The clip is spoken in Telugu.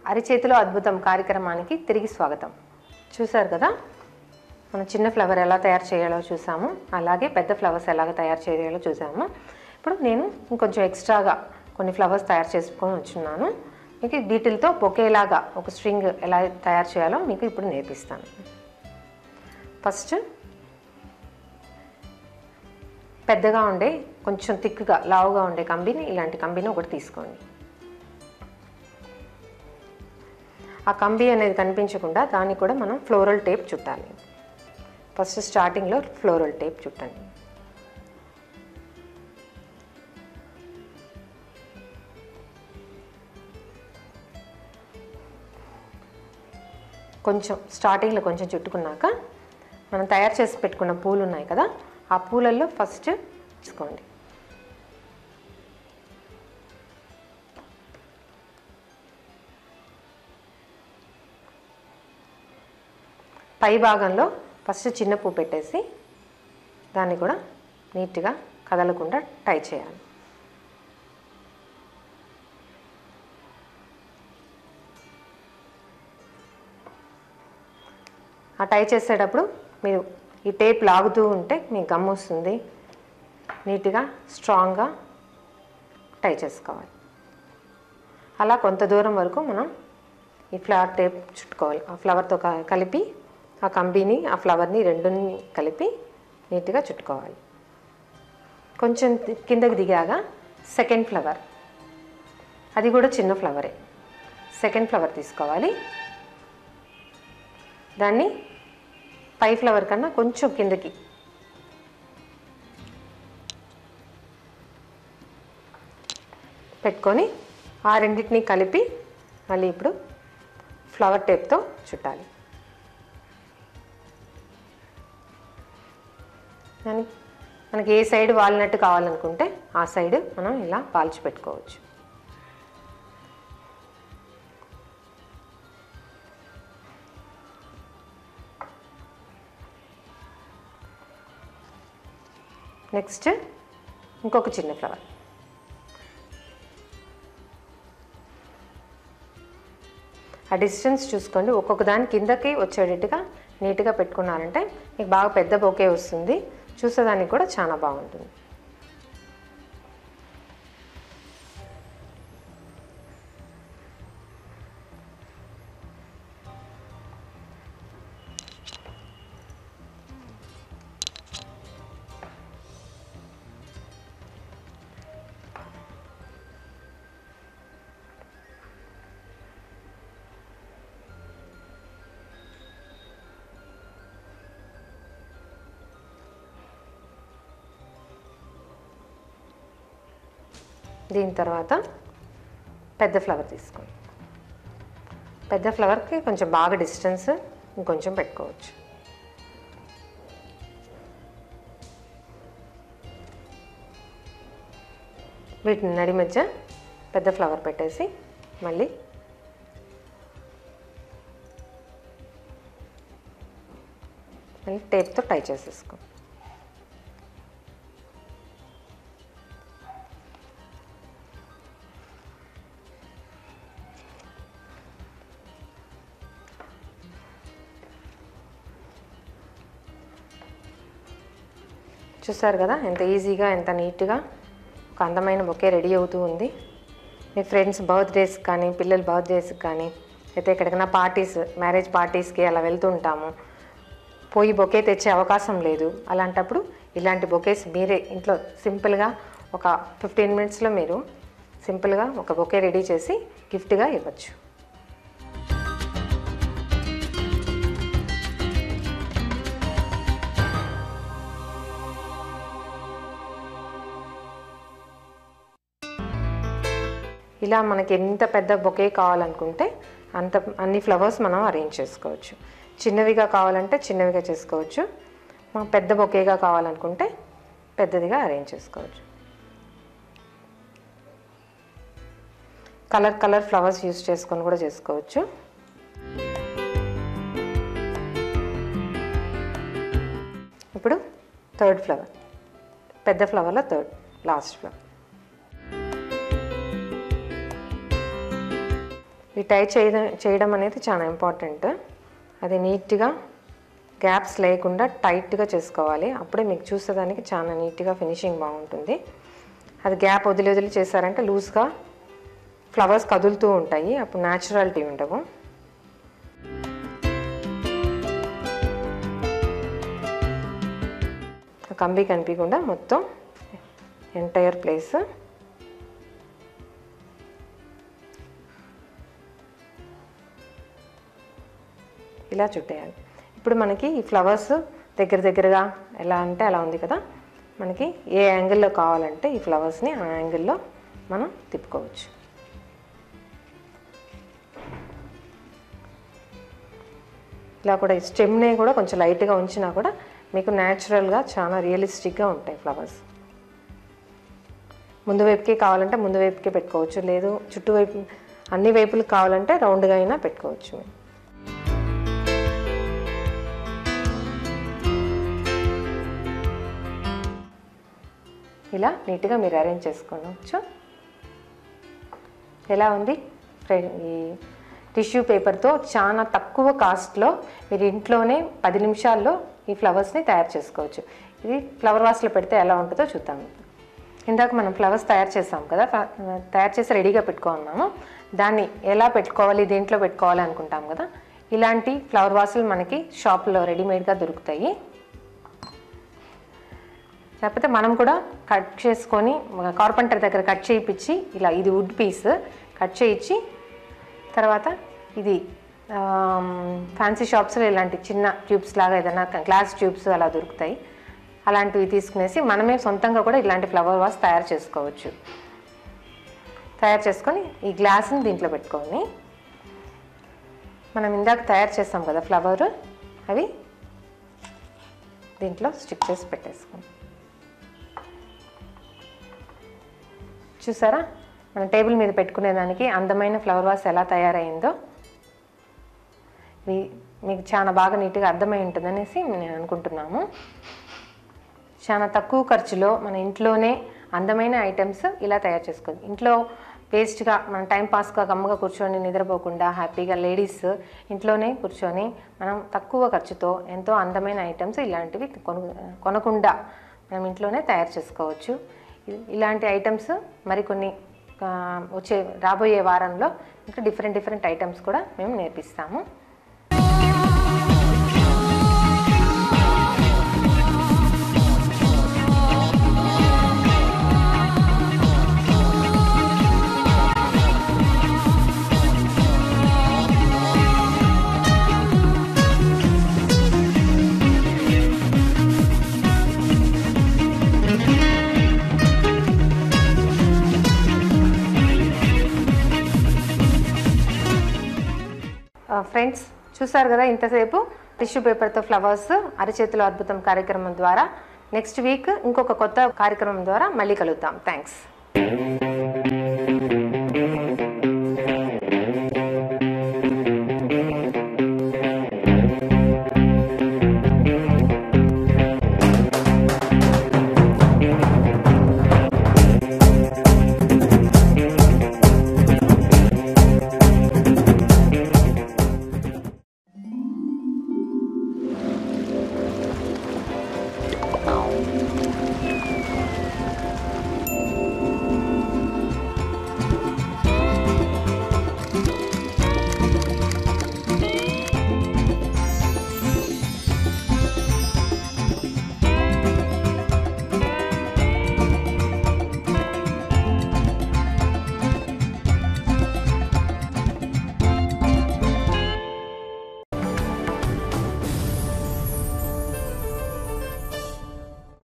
అరిచేతిలో అద్భుతం కార్యక్రమానికి తిరిగి స్వాగతం చూశారు కదా మనం చిన్న ఫ్లవర్ ఎలా తయారు చేయాలో చూసాము అలాగే పెద్ద ఫ్లవర్స్ ఎలాగ తయారు చేయాలో చూసాము ఇప్పుడు నేను ఇంకొంచెం ఎక్స్ట్రాగా కొన్ని ఫ్లవర్స్ తయారు చేసుకొని వచ్చున్నాను మీకు వీటితో బొకేలాగా ఒక స్ట్రింగ్ ఎలా తయారు చేయాలో మీకు ఇప్పుడు నేర్పిస్తాను ఫస్ట్ పెద్దగా ఉండే కొంచెం థిక్గా లావుగా ఉండే కంబిని ఇలాంటి కంబిని ఒకటి తీసుకోండి ఆ కంబి అనేది కనిపించకుండా దానికి కూడా మనం ఫ్లోరల్ టేప్ చుట్టాలి ఫస్ట్ స్టార్టింగ్లో ఫ్లోరల్ టేప్ చుట్టండి కొంచెం స్టార్టింగ్లో కొంచెం చుట్టుకున్నాక మనం తయారు చేసి పెట్టుకున్న పూలు ఉన్నాయి కదా ఆ పూలల్లో ఫస్ట్ తీసుకోండి పై భాగంలో ఫస్ట్ చిన్న పువ్వు పెట్టేసి దాన్ని కూడా నీట్గా కదలకుండా టై చేయాలి ఆ టై చేసేటప్పుడు మీరు ఈ టేప్ లాగుతూ ఉంటే మీకు గమ్ వస్తుంది నీట్గా స్ట్రాంగ్గా టై చేసుకోవాలి అలా కొంత దూరం వరకు మనం ఈ ఫ్లవర్ టేప్ చుట్టుకోవాలి ఆ ఫ్లవర్తో క- కలిపి ఆ కంబీని ఆ ఫ్లవర్ని రెండుని కలిపి నీట్గా చుట్టుకోవాలి కొంచెం ది- కిందకి దిగాక సెకండ్ ఫ్లవర్ అది కూడా చిన్న ఫ్లవరే సెకండ్ ఫ్లవర్ తీసుకోవాలి దాన్ని పై ఫ్లవర్ కన్నా కొంచెం కిందకి పెట్టుకొని ఆ రెండింటిని కలిపి మళ్ళీ ఇప్పుడు ఫ్లవర్ టేప్తో చుట్టాలి దాని మనకి ఏ సైడ్ వాలినట్టు కావాలనుకుంటే ఆ సైడ్ మనం ఇలా పాల్చి పెట్టుకోవచ్చు నెక్స్ట్ ఇంకొక చిన్న ఫ్లవర్ ఆ డిస్టెన్స్ చూసుకోండి ఒక్కొక్క దాని కిందకి వచ్చేటట్టుగా నీట్గా పెట్టుకున్నారంటే మీకు బాగా పెద్ద బొకే వస్తుంది చూసేదానికి కూడా చాలా బాగుంటుంది దీని తర్వాత పెద్ద ఫ్లవర్ తీసుకోండి పెద్ద ఫ్లవర్కి కొంచెం బాగా డిస్టెన్స్ ఇంకొంచెం పెట్టుకోవచ్చు వీటిని నడి మధ్య పెద్ద ఫ్లవర్ పెట్టేసి మళ్ళీ మళ్ళీ టేప్తో టై చేసేసుకో చూసారు కదా ఎంత ఈజీగా ఎంత నీట్గా ఒక అందమైన బొకే రెడీ అవుతూ ఉంది మీ ఫ్రెండ్స్ బర్త్డేస్ కానీ పిల్లల బర్త్డేస్కి కానీ అయితే ఎక్కడికైనా పార్టీస్ మ్యారేజ్ పార్టీస్కి అలా వెళ్తూ ఉంటాము పోయి బొకే తెచ్చే అవకాశం లేదు అలాంటప్పుడు ఇలాంటి బొకేస్ మీరే ఇంట్లో సింపుల్గా ఒక ఫిఫ్టీన్ మినిట్స్లో మీరు సింపుల్గా ఒక బొకే రెడీ చేసి గిఫ్ట్గా ఇవ్వచ్చు ఇలా మనకి ఎంత పెద్ద బొకే కావాలనుకుంటే అంత అన్ని ఫ్లవర్స్ మనం అరేంజ్ చేసుకోవచ్చు చిన్నవిగా కావాలంటే చిన్నవిగా చేసుకోవచ్చు మనం పెద్ద బొకేగా కావాలనుకుంటే పెద్దదిగా అరేంజ్ చేసుకోవచ్చు కలర్ కలర్ ఫ్లవర్స్ యూస్ చేసుకొని కూడా చేసుకోవచ్చు ఇప్పుడు థర్డ్ ఫ్లవర్ పెద్ద ఫ్లవర్లో థర్డ్ లాస్ట్ ఫ్లవర్ ఈ టై చేయడం చేయడం అనేది చాలా ఇంపార్టెంట్ అది నీట్గా గ్యాప్స్ లేకుండా టైట్గా చేసుకోవాలి అప్పుడే మీకు చూసేదానికి చాలా నీట్గా ఫినిషింగ్ బాగుంటుంది అది గ్యాప్ వదిలి వదిలి చేశారంటే లూజ్గా ఫ్లవర్స్ కదులుతూ ఉంటాయి అప్పుడు న్యాచురాలిటీ ఉండవు కంబి కనిపించకుండా మొత్తం ఎంటైర్ ప్లేస్ ఇలా చుట్టేయాలి ఇప్పుడు మనకి ఈ ఫ్లవర్స్ దగ్గర దగ్గరగా ఎలా అంటే అలా ఉంది కదా మనకి ఏ యాంగిల్లో కావాలంటే ఈ ఫ్లవర్స్ని ఆ యాంగిల్లో మనం తిప్పుకోవచ్చు ఇలా కూడా ఈ స్టెమ్ని కూడా కొంచెం లైట్గా ఉంచినా కూడా మీకు న్యాచురల్గా చాలా రియలిస్టిక్గా ఉంటాయి ఫ్లవర్స్ ముందు వైపుకి కావాలంటే ముందు వైపుకి పెట్టుకోవచ్చు లేదు చుట్టూ వైపు అన్ని వైపులకు కావాలంటే రౌండ్గా అయినా పెట్టుకోవచ్చు మీరు ఇలా నీట్గా మీరు అరేంజ్ చేసుకోవచ్చు ఎలా ఉంది ఫ్రె- ఈ టిష్యూ పేపర్తో చాలా తక్కువ కాస్ట్లో మీరు ఇంట్లోనే పది నిమిషాల్లో ఈ ఫ్లవర్స్ని తయారు చేసుకోవచ్చు ఇది ఫ్లవర్ వాస్లో పెడితే ఎలా ఉంటుందో చూద్దాం ఇందాక మనం ఫ్లవర్స్ తయారు చేసాం కదా ఫ- తయారు చేసి రెడీగా పెట్టుకున్నాము దాన్ని ఎలా పెట్టుకోవాలి దేంట్లో పెట్టుకోవాలి అనుకుంటాం కదా ఇలాంటి ఫ్లవర్ వాసులు మనకి షాప్లో రెడీమేడ్గా దొరుకుతాయి లేకపోతే మనం కూడా కట్ చేసుకొని కార్పెంటర్ దగ్గర కట్ చేయించి ఇలా ఇది వుడ్ పీస్ కట్ చేయించి తర్వాత ఇది ఫ్యాన్సీ షాప్స్లో ఇలాంటి చిన్న ట్యూబ్స్ లాగా ఏదైనా గ్లాస్ ట్యూబ్స్ అలా దొరుకుతాయి అలాంటివి తీసుకునేసి మనమే సొంతంగా కూడా ఇలాంటి ఫ్లవర్ వాస్ తయారు చేసుకోవచ్చు తయారు చేసుకొని ఈ గ్లాస్ని దీంట్లో పెట్టుకొని మనం ఇందాక తయారు చేస్తాం కదా ఫ్లవర్ అవి దీంట్లో స్టిక్ చేసి పెట్టేసుకోండి చూసారా మన టేబుల్ మీద పెట్టుకునేదానికి అందమైన ఫ్లవర్ వాస్ ఎలా తయారైందో మీ మీకు చాలా బాగా నీట్గా అర్థమై ఉంటుందనేసి నేను అనుకుంటున్నాము చాలా తక్కువ ఖర్చులో మన ఇంట్లోనే అందమైన ఐటమ్స్ ఇలా తయారు చేసుకోవచ్చు ఇంట్లో వేస్ట్గా మన టైం పాస్గా గమ్మగా కూర్చొని నిద్రపోకుండా హ్యాపీగా లేడీస్ ఇంట్లోనే కూర్చొని మనం తక్కువ ఖర్చుతో ఎంతో అందమైన ఐటమ్స్ ఇలాంటివి కొను కొనకుండా మనం ఇంట్లోనే తయారు చేసుకోవచ్చు ఇ- ఇలాంటి ఐటమ్స్ మరికొన్ని ఆ, వచ్చే రాబోయే వారంలో ఇంకా డిఫరెంట్ డిఫరెంట్ ఐటమ్స్ కూడా మేము నేర్పిస్తాము ఫ్రెండ్స్ చూసారు కదా ఇంతసేపు టిష్యూ పేపర్తో ఫ్లవర్స్ అరచేతిలో అద్భుతం కార్యక్రమం ద్వారా నెక్స్ట్ వీక్ ఇంకొక కొత్త కార్యక్రమం ద్వారా మళ్ళీ కలుగుతాం థ్యాంక్స్